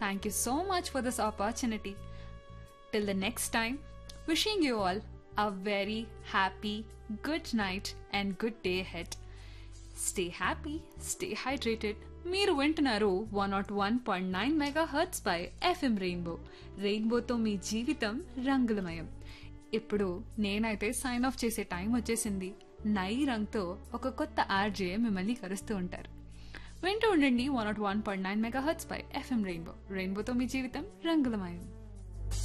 thank you so much for this opportunity till the next time wishing you all a very happy good night and good day head stay happy stay hydrated మీరు వింటున్నారు one nought one point nine megahertz by FM Rainbow రెయిన్బోతో మీ జీవితం రంగులమయం ఇప్పుడు నేనైతే sign of చేసే time వచ్చేసింది నై రంగ్తో ఒక కొత్త ఆర్జే మిమ్మల్ని కరుస్తూ ఉంటారు వింటూ ఉండండి one nought one point nine megahertz by FM Rainbow రెయిన్బోతో మీ జీవితం రంగులమయం